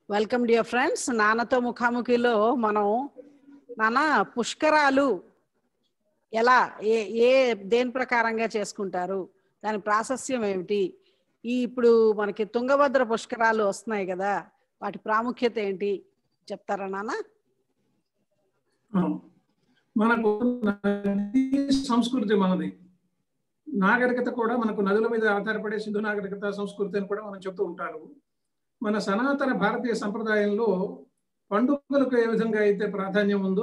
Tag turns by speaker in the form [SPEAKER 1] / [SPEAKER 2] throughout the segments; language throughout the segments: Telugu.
[SPEAKER 1] వెల్కమ్ డియర్ ఫ్రెండ్స్ నాన్నతో ముఖాముఖిలో మనం నాన్న పుష్కరాలు ఎలా ఏ ఏ దేని ప్రకారంగా చేసుకుంటారు దాని ప్రాశస్యం ఏమిటి ఈ ఇప్పుడు మనకి తుంగభద్ర పుష్కరాలు వస్తున్నాయి కదా వాటి ప్రాముఖ్యత ఏంటి చెప్తారా నాన్న
[SPEAKER 2] మనకు నదీ సంస్కృతి మనది నాగరికత కూడా మనకు నదుల మీద ఆధారపడే సింధు నాగరికత సంస్కృతి అని కూడా మనం చెప్తూ ఉంటారు మన సనాతన భారతీయ సంప్రదాయంలో పండుగలకు ఏ విధంగా అయితే ప్రాధాన్యం ఉందో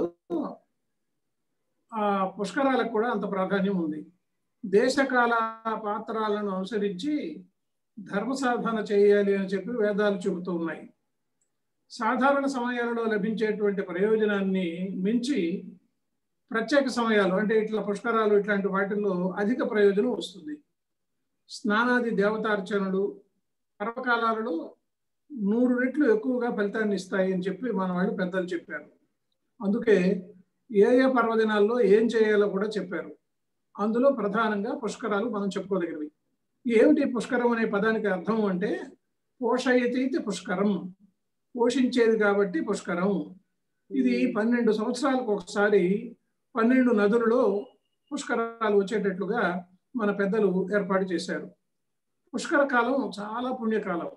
[SPEAKER 2] ఆ పుష్కరాలకు కూడా అంత ప్రాధాన్యం ఉంది దేశకాల పాత్రాలను అనుసరించి ధర్మ సాధన చేయాలి అని చెప్పి వేదాలు చెబుతూ ఉన్నాయి సాధారణ సమయాలలో లభించేటువంటి ప్రయోజనాన్ని మించి ప్రత్యేక సమయాలు అంటే ఇట్లా పుష్కరాలు ఇట్లాంటి వాటిల్లో అధిక ప్రయోజనం వస్తుంది స్నానాది దేవతార్చనలు పర్వకాలాలలో నూరు రెట్లు ఎక్కువగా ఫలితాన్ని ఇస్తాయి అని చెప్పి మన వాళ్ళు పెద్దలు చెప్పారు అందుకే ఏ ఏ పర్వదినాల్లో ఏం చేయాలో కూడా చెప్పారు అందులో ప్రధానంగా పుష్కరాలు మనం చెప్పుకోదగినవి ఏమిటి పుష్కరం అనే పదానికి అర్థం అంటే పోషయతీతి పుష్కరం పోషించేది కాబట్టి పుష్కరం ఇది పన్నెండు సంవత్సరాలకు ఒకసారి పన్నెండు నదులలో పుష్కరాలు వచ్చేటట్లుగా మన పెద్దలు ఏర్పాటు చేశారు పుష్కర కాలం చాలా పుణ్యకాలం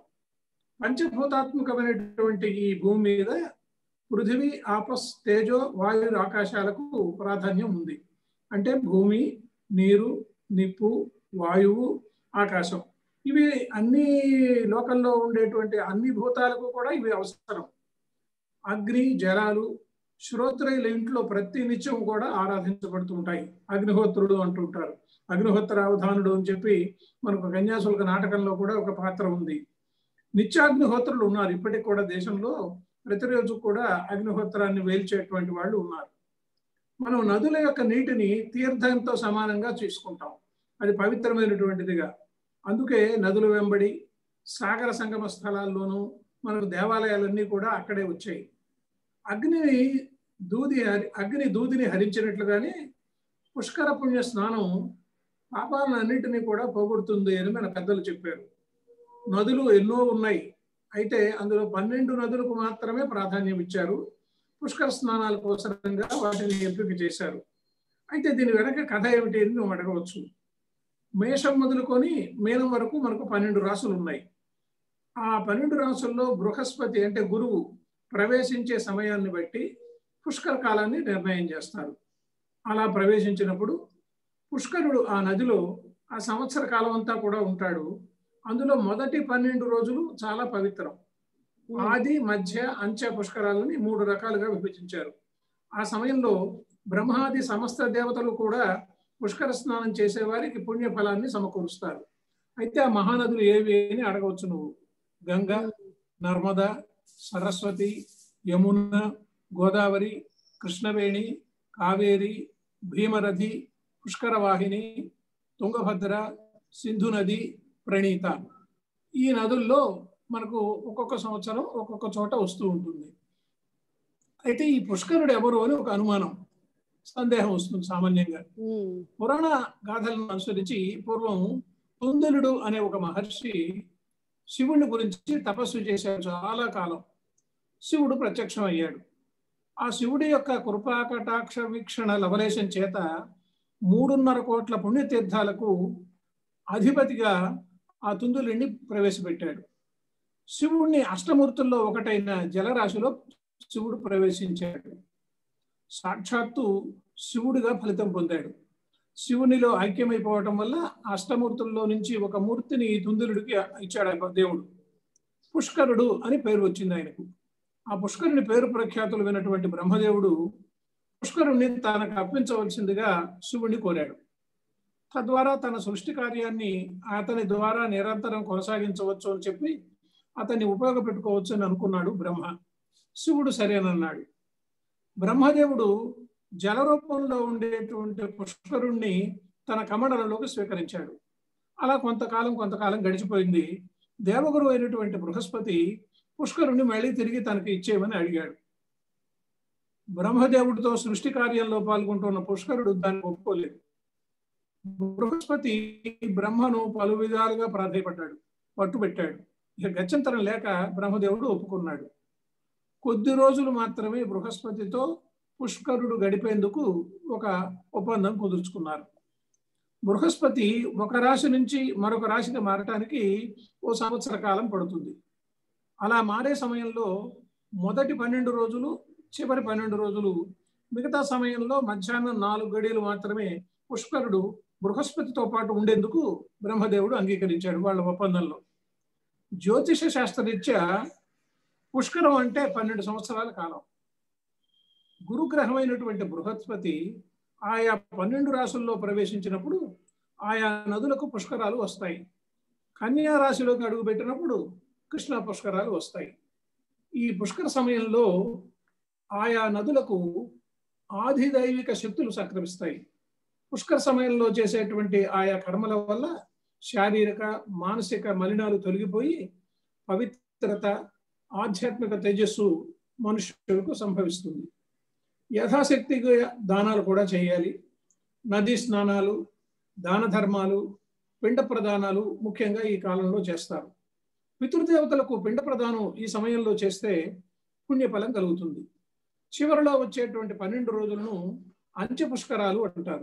[SPEAKER 2] పంచభూతాత్మకమైనటువంటి ఈ భూమి మీద పృథివీ ఆపస్ తేజో వాయు ఆకాశాలకు ప్రాధాన్యం ఉంది అంటే భూమి నీరు నిప్పు వాయువు ఆకాశం ఇవి అన్ని లోకంలో ఉండేటువంటి అన్ని భూతాలకు కూడా ఇవి అవసరం అగ్ని జలాలు శ్రోత్రయుల ఇంట్లో ప్రతి నిత్యం కూడా ఆరాధించబడుతూ ఉంటాయి అగ్నిహోత్రుడు అంటుంటారు అగ్నిహోత్ర అవధానుడు అని చెప్పి మనకు కన్యాశుల్క నాటకంలో కూడా ఒక పాత్ర ఉంది నిత్యాగ్నిహోత్రులు ఉన్నారు ఇప్పటికి కూడా దేశంలో ప్రతిరోజు కూడా అగ్నిహోత్రాన్ని వేల్చేటువంటి వాళ్ళు ఉన్నారు మనం నదుల యొక్క నీటిని తీర్థంతో సమానంగా చూసుకుంటాం అది పవిత్రమైనటువంటిదిగా అందుకే నదుల వెంబడి సాగర సంగమ స్థలాల్లోనూ మనకు దేవాలయాలన్నీ కూడా అక్కడే వచ్చాయి అగ్నిని దూది అగ్ని దూదిని హరించినట్లుగానే పుష్కర పుణ్య స్నానం పాపాలన్నింటినీ కూడా పోగొడుతుంది అని మన పెద్దలు చెప్పారు నదులు ఎన్నో ఉన్నాయి అయితే అందులో పన్నెండు నదులకు మాత్రమే ప్రాధాన్యం ఇచ్చారు పుష్కర స్నానాల కోసరంగా వాటిని ఎంపిక చేశారు అయితే దీని వెనక కథ ఏమిటి అని నువ్వు అడగవచ్చు మేషం మొదలుకొని మీనం వరకు మనకు పన్నెండు రాసులు ఉన్నాయి ఆ పన్నెండు రాసుల్లో బృహస్పతి అంటే గురువు ప్రవేశించే సమయాన్ని బట్టి పుష్కర కాలాన్ని నిర్ణయం చేస్తారు అలా ప్రవేశించినప్పుడు పుష్కరుడు ఆ నదిలో ఆ సంవత్సర కాలం అంతా కూడా ఉంటాడు అందులో మొదటి పన్నెండు రోజులు చాలా పవిత్రం ఆది మధ్య అంచె పుష్కరాలని మూడు రకాలుగా విభజించారు ఆ సమయంలో బ్రహ్మాది సమస్త దేవతలు కూడా పుష్కర స్నానం చేసే వారికి పుణ్య ఫలాన్ని సమకూరుస్తారు అయితే ఆ మహానదులు ఏవి అని అడగవచ్చు నువ్వు గంగ నర్మద సరస్వతి యమున గోదావరి కృష్ణవేణి కావేరి భీమరథి పుష్కరవాహిని తుంగభద్ర సింధు నది ప్రణీత ఈ నదుల్లో మనకు ఒక్కొక్క సంవత్సరం ఒక్కొక్క చోట వస్తూ ఉంటుంది అయితే ఈ పుష్కరుడు ఎవరు అని ఒక అనుమానం సందేహం వస్తుంది సామాన్యంగా పురాణ గాథలను అనుసరించి పూర్వం తుందలుడు అనే ఒక మహర్షి శివుని గురించి తపస్సు చేశాడు చాలా కాలం శివుడు ప్రత్యక్షం అయ్యాడు ఆ శివుడి యొక్క కృపాకటాక్ష వీక్షణ లవలేశం చేత మూడున్నర కోట్ల పుణ్యతీర్థాలకు అధిపతిగా ఆ తుందులిని ప్రవేశపెట్టాడు శివుణ్ణి అష్టమూర్తుల్లో ఒకటైన జలరాశిలో శివుడు ప్రవేశించాడు సాక్షాత్తు శివుడిగా ఫలితం పొందాడు శివునిలో ఐక్యమైపోవటం వల్ల అష్టమూర్తుల్లో నుంచి ఒక మూర్తిని తుందులుడికి ఇచ్చాడు దేవుడు పుష్కరుడు అని పేరు వచ్చింది ఆయనకు ఆ పుష్కరుని పేరు ప్రఖ్యాతులు వినటువంటి బ్రహ్మదేవుడు పుష్కరుణ్ణి తనకు అర్పించవలసిందిగా శివుణ్ణి కోరాడు తద్వారా తన సృష్టి కార్యాన్ని అతని ద్వారా నిరంతరం కొనసాగించవచ్చు అని చెప్పి అతన్ని ఉపయోగపెట్టుకోవచ్చు అని అనుకున్నాడు బ్రహ్మ శివుడు సరేనన్నాడు బ్రహ్మదేవుడు జలరూపంలో ఉండేటువంటి పుష్కరుణ్ణి తన కమండలంలోకి స్వీకరించాడు అలా కొంతకాలం కొంతకాలం గడిచిపోయింది దేవగురు అయినటువంటి బృహస్పతి పుష్కరుణ్ణి మళ్ళీ తిరిగి తనకి ఇచ్చేయమని అడిగాడు బ్రహ్మదేవుడితో సృష్టి కార్యంలో పాల్గొంటున్న పుష్కరుడు దాన్ని ఒప్పుకోలేదు బృహస్పతి బ్రహ్మను పలు విధాలుగా ప్రాధాయపడ్డాడు పట్టుబెట్టాడు ఇక గత్యంతరం లేక బ్రహ్మదేవుడు ఒప్పుకున్నాడు కొద్ది రోజులు మాత్రమే బృహస్పతితో పుష్కరుడు గడిపేందుకు ఒక ఒప్పందం కుదుర్చుకున్నారు బృహస్పతి ఒక రాశి నుంచి మరొక రాశికి మారటానికి ఓ సంవత్సర కాలం పడుతుంది అలా మారే సమయంలో మొదటి పన్నెండు రోజులు చివరి పన్నెండు రోజులు మిగతా సమయంలో మధ్యాహ్నం నాలుగు గడియలు మాత్రమే పుష్కరుడు బృహస్పతితో పాటు ఉండేందుకు బ్రహ్మదేవుడు అంగీకరించాడు వాళ్ళ ఒప్పందంలో జ్యోతిష శాస్త్రరీత్యా పుష్కరం అంటే పన్నెండు సంవత్సరాల కాలం గురుగ్రహమైనటువంటి బృహస్పతి ఆయా పన్నెండు రాశుల్లో ప్రవేశించినప్పుడు ఆయా నదులకు పుష్కరాలు వస్తాయి కన్యా రాశిలోకి అడుగుపెట్టినప్పుడు కృష్ణ పుష్కరాలు వస్తాయి ఈ పుష్కర సమయంలో ఆయా నదులకు ఆధిదైవిక శక్తులు సంక్రమిస్తాయి పుష్కర సమయంలో చేసేటువంటి ఆయా కర్మల వల్ల శారీరక మానసిక మలినాలు తొలగిపోయి పవిత్రత ఆధ్యాత్మిక తేజస్సు మనుషులకు సంభవిస్తుంది యథాశక్తిగా దానాలు కూడా చేయాలి నదీ స్నానాలు దాన ధర్మాలు పిండ ప్రదానాలు ముఖ్యంగా ఈ కాలంలో చేస్తారు పితృదేవతలకు పిండ ప్రదానం ఈ సమయంలో చేస్తే పుణ్యఫలం కలుగుతుంది చివరిలో వచ్చేటువంటి పన్నెండు రోజులను అంత్య పుష్కరాలు అంటారు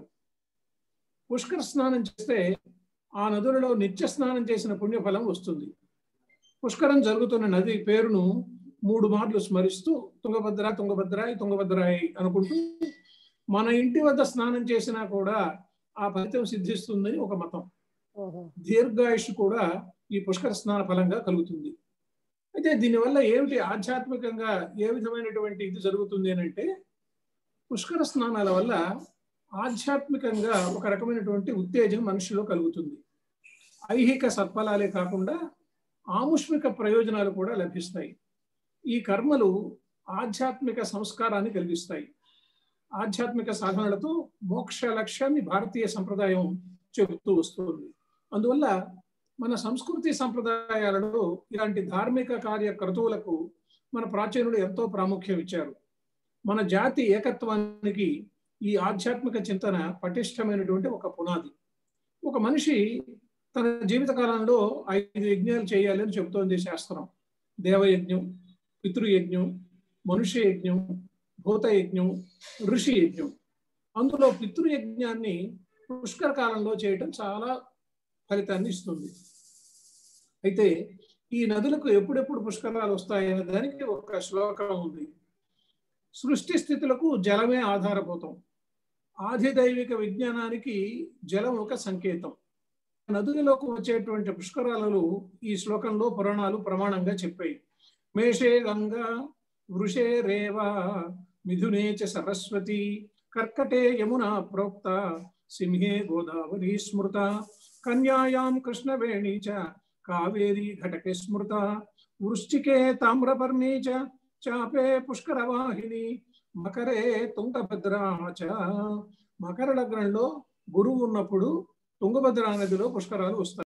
[SPEAKER 2] పుష్కర స్నానం చేస్తే ఆ నదులలో నిత్య స్నానం చేసిన పుణ్యఫలం వస్తుంది పుష్కరం జరుగుతున్న నది పేరును మూడు మార్లు స్మరిస్తూ తుంగభద్ర తుంగభద్రాయి తుంగభద్రాయి అనుకుంటూ మన ఇంటి వద్ద స్నానం చేసినా కూడా ఆ ఫలితం సిద్ధిస్తుందని ఒక మతం
[SPEAKER 1] ఓహో
[SPEAKER 2] దీర్ఘాయుష్ కూడా ఈ పుష్కర స్నాన ఫలంగా కలుగుతుంది అయితే దీనివల్ల ఏమిటి ఆధ్యాత్మికంగా ఏ విధమైనటువంటి ఇది జరుగుతుంది అని అంటే పుష్కర స్నానాల వల్ల ఆధ్యాత్మికంగా ఒక రకమైనటువంటి ఉత్తేజం మనిషిలో కలుగుతుంది ఐహిక సత్ఫలాలే కాకుండా ఆముష్మిక ప్రయోజనాలు కూడా లభిస్తాయి ఈ కర్మలు ఆధ్యాత్మిక సంస్కారాన్ని కలిగిస్తాయి ఆధ్యాత్మిక సాధనలతో మోక్ష లక్ష్యాన్ని భారతీయ సంప్రదాయం చెబుతూ వస్తుంది అందువల్ల మన సంస్కృతి సంప్రదాయాలలో ఇలాంటి ధార్మిక కార్య క్రతువులకు మన ప్రాచీనులు ఎంతో ప్రాముఖ్యం ఇచ్చారు మన జాతి ఏకత్వానికి ఈ ఆధ్యాత్మిక చింతన పటిష్టమైనటువంటి ఒక పునాది ఒక మనిషి తన జీవితకాలంలో ఐదు యజ్ఞాలు చేయాలి అని చెబుతోంది శాస్త్రం దేవయజ్ఞం పితృయజ్ఞం మనుష్య యజ్ఞం భూత యజ్ఞం ఋషి యజ్ఞం అందులో పితృయజ్ఞాన్ని పుష్కర కాలంలో చేయటం చాలా ఫలితాన్ని ఇస్తుంది అయితే ఈ నదులకు ఎప్పుడెప్పుడు పుష్కరాలు వస్తాయనే దానికి ఒక శ్లోకం ఉంది సృష్టి స్థితులకు జలమే ఆధారభూతం ఆధిదైవిక విజ్ఞానానికి జలం ఒక సంకేతం నదులలోకి వచ్చేటువంటి పుష్కరాలలో ఈ శ్లోకంలో పురాణాలు ప్రమాణంగా చెప్పాయి మేషే గంగా వృషే రేవా మిథునే చ సరస్వతి కర్కటే యమునా ప్రోక్త సింహే గోదావరి స్మృత కన్యాయాం కృష్ణవేణి చ కావేరీ ఘటకే స్మృత వృశ్చికే తామ్రపర్ణి చ చాపే పుష్కరవాహిని మకరే తుంగభద్రా చ మకర లగ్నంలో గురువు ఉన్నప్పుడు తుంగభద్రా నదిలో పుష్కరాలు వస్తాయి